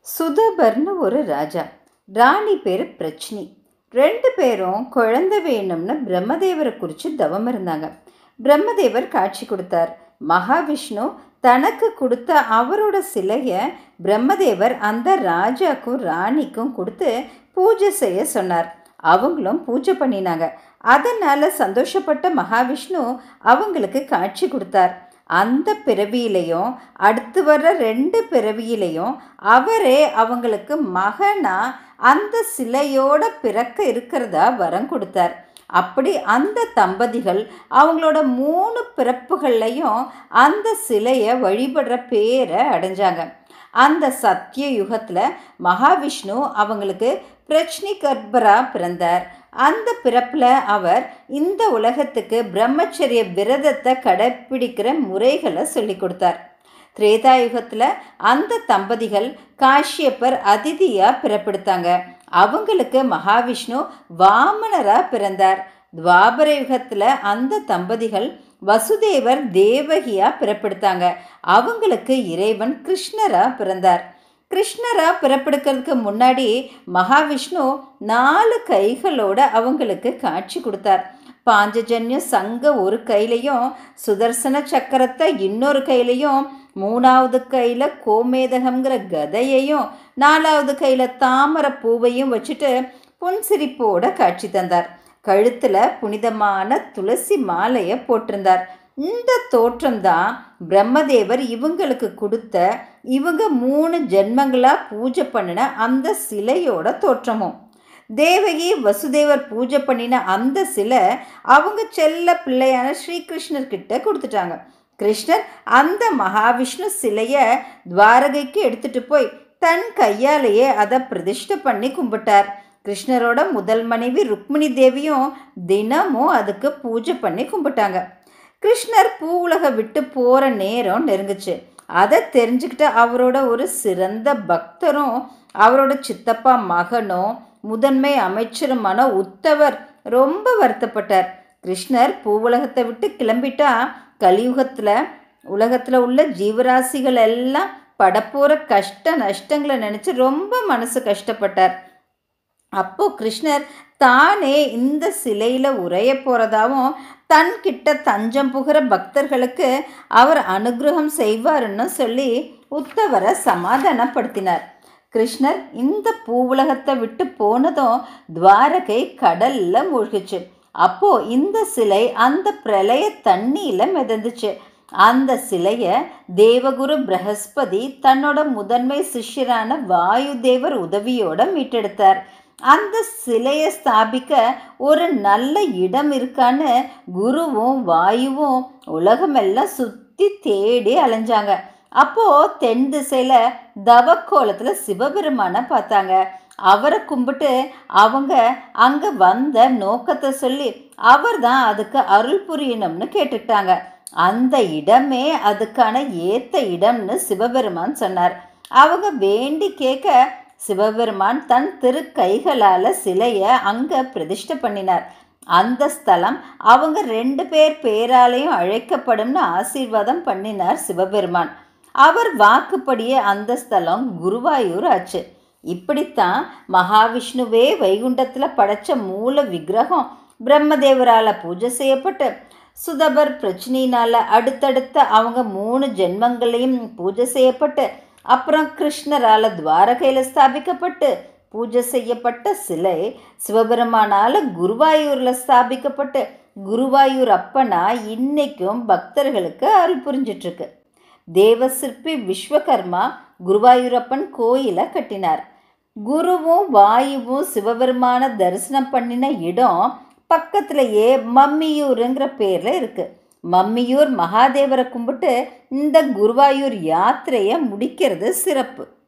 சுதபர்னு ஒரு ராஜா ராணி பேர் பிரச்சினி ரெண்டு பேரும் குழந்தை வேணும்னு பிரம்மதேவரை குறித்து தவம் இருந்தாங்க பிரம்மதேவர் காட்சி கொடுத்தார் மகாவிஷ்ணு தனக்கு கொடுத்த அவரோட சிலையை பிரம்மதேவர் அந்த ராஜாக்கும் ராணிக்கும் கொடுத்து பூஜை செய்ய சொன்னார் அவங்களும் பூஜை பண்ணினாங்க அதனால் சந்தோஷப்பட்ட மகாவிஷ்ணு அவங்களுக்கு காட்சி கொடுத்தார் அந்த பிறவியிலையும் அடுத்து வர்ற ரெண்டு பிறவியிலையும் அவரே அவங்களுக்கு மகனா அந்த சிலையோட பிறக்க இருக்கிறதா வரம் கொடுத்தார் அப்படி அந்த தம்பதிகள் அவங்களோட மூணு பிறப்புகள்லையும் அந்த சிலையை வழிபடுற பேரை அடைஞ்சாங்க அந்த சத்திய யுகத்தில் மகாவிஷ்ணு அவங்களுக்கு பிரச்னி கர்ப்பரா பிறந்தார் அந்த பிறப்பில் அவர் இந்த உலகத்துக்கு பிரம்மச்சரிய விரதத்தை கடைப்பிடிக்கிற முறைகளை சொல்லி கொடுத்தார் திரேதாயுகத்தில் அந்த தம்பதிகள் காஷ்யப்பர் அதிதியாக பிறப்பெடுத்தாங்க அவங்களுக்கு மகாவிஷ்ணு வாமனராக பிறந்தார் துவாபர யுகத்தில் அந்த தம்பதிகள் வசுதேவர் தேவகியாக பிறப்பெடுத்தாங்க அவங்களுக்கு இறைவன் கிருஷ்ணராக பிறந்தார் கிருஷ்ணரா பிறப்பெடுக்கிறதுக்கு முன்னாடி மகாவிஷ்ணு நாலு கைகளோட அவங்களுக்கு காட்சி கொடுத்தார் பாஞ்சஜன்ய சங்க ஒரு கையிலையும் சுதர்சன சக்கரத்தை இன்னொரு கையிலையும் மூணாவது கையில் கோமேதகம்ங்கிற கதையையும் நாலாவது கையில் தாமரை பூவையும் வச்சுட்டு புன்சிரிப்போட காட்சி தந்தார் கழுத்தில் புனிதமான துளசி மாலையை போட்டிருந்தார் இந்த தோற்றம்தான் பிரம்மதேவர் இவங்களுக்கு கொடுத்த இவங்க மூணு ஜென்மங்களாக பூஜை பண்ணின அந்த சிலையோட தோற்றமும் தேவகி வசுதேவர் பூஜை பண்ணின அந்த சிலை அவங்க செல்ல பிள்ளையான ஸ்ரீகிருஷ்ணர்கிட்ட கொடுத்துட்டாங்க கிருஷ்ணர் அந்த மகாவிஷ்ணு சிலையை துவாரகைக்கு எடுத்துட்டு போய் தன் கையாலேயே அதை பிரதிஷ்டை பண்ணி கும்பிட்டார் கிருஷ்ணரோட முதல் மனைவி ருக்மிணி தேவியும் தினமும் அதுக்கு பூஜை பண்ணி கும்பிட்டாங்க கிருஷ்ணர் பூ உலக விட்டு போகிற நேரம் நெருங்குச்சு அதை தெரிஞ்சுக்கிட்ட அவரோட ஒரு சிறந்த பக்தரும் அவரோட சித்தப்பா மகனும் முதன்மை அமைச்சருமான உத்தவர் ரொம்ப வருத்தப்பட்டார் கிருஷ்ணர் பூ உலகத்தை விட்டு கிளம்பிட்டா கலியுகத்தில் உலகத்தில் உள்ள ஜீவராசிகள் எல்லாம் படப்போகிற கஷ்ட நஷ்டங்களை நினச்சி ரொம்ப மனசு கஷ்டப்பட்டார் அப்போ கிருஷ்ணர் தானே இந்த சிலையில் உரைய போகிறதாவும் தன்கிட்ட தஞ்சம் புகிற பக்தர்களுக்கு அவர் அனுகிரகம் செய்வாருன்னு சொல்லி உத்தவரை சமாதானப்படுத்தினார் கிருஷ்ணர் இந்த பூவுலகத்தை விட்டு போனதும் துவாரகை கடல்ல மூழ்கிச்சு அப்போ இந்த சிலை அந்த பிரளய தண்ணியில் மிதந்துச்சு அந்த சிலையை தேவகுரு பிரகஸ்பதி தன்னோட முதன்மை சிஷ்யரான வாயு தேவர் உதவியோட மீட்டெடுத்தார் அந்த சிலையை ஸ்தாபிக்க ஒரு நல்ல இடம் இருக்கான்னு குருவும் வாயுவும் உலகமெல்லாம் சுற்றி தேடி அலைஞ்சாங்க அப்போது தென் திசையில் தவக்கோலத்தில் சிவபெருமானை பார்த்தாங்க அவரை கும்பிட்டு அவங்க அங்கே வந்த நோக்கத்தை சொல்லி அவர் தான் அதுக்கு அருள் புரியணும்னு கேட்டுக்கிட்டாங்க அந்த இடமே அதுக்கான ஏத்த இடம்னு சிவபெருமான் சொன்னார் அவங்க வேண்டி கேட்க சிவபெருமான் தன் திரு கைகளால் சிலையை அங்கே பிரதிஷ்டை பண்ணினார் அந்த ஸ்தலம் அவங்க ரெண்டு பேர் பேராலையும் அழைக்கப்படும்னு ஆசீர்வாதம் பண்ணினார் சிவபெருமான் அவர் வாக்குப்படியே அந்த ஸ்தலம் குருவாயூர் ஆச்சு இப்படித்தான் மகாவிஷ்ணுவே வைகுண்டத்தில் படைச்ச மூல விக்கிரகம் பிரம்மதேவரால் பூஜை செய்யப்பட்டு சுதபர் பிரச்சனையினால் அடுத்தடுத்த அவங்க மூணு ஜென்மங்களையும் பூஜை செய்யப்பட்டு அப்புறம் கிருஷ்ணரால் துவாரகையில் ஸ்தாபிக்கப்பட்டு பூஜை செய்யப்பட்ட சிலை சிவபெருமானால் குருவாயூரில் ஸ்தாபிக்கப்பட்டு குருவாயூர் அப்பனா இன்னைக்கும் பக்தர்களுக்கு அருள் புரிஞ்சிட்ருக்கு தேவசிற்பி விஸ்வகர்மா குருவாயூரப்பன் கோயிலை கட்டினார் குருவும் வாயுவும் சிவபெருமான தரிசனம் பண்ணின இடம் பக்கத்திலேயே மம்மியூருங்கிற பேரில் இருக்குது மம்மியூர் மகாதேவரை கும்பிட்டு இந்த குருவாயூர் யாத்திரையை முடிக்கிறது சிறப்பு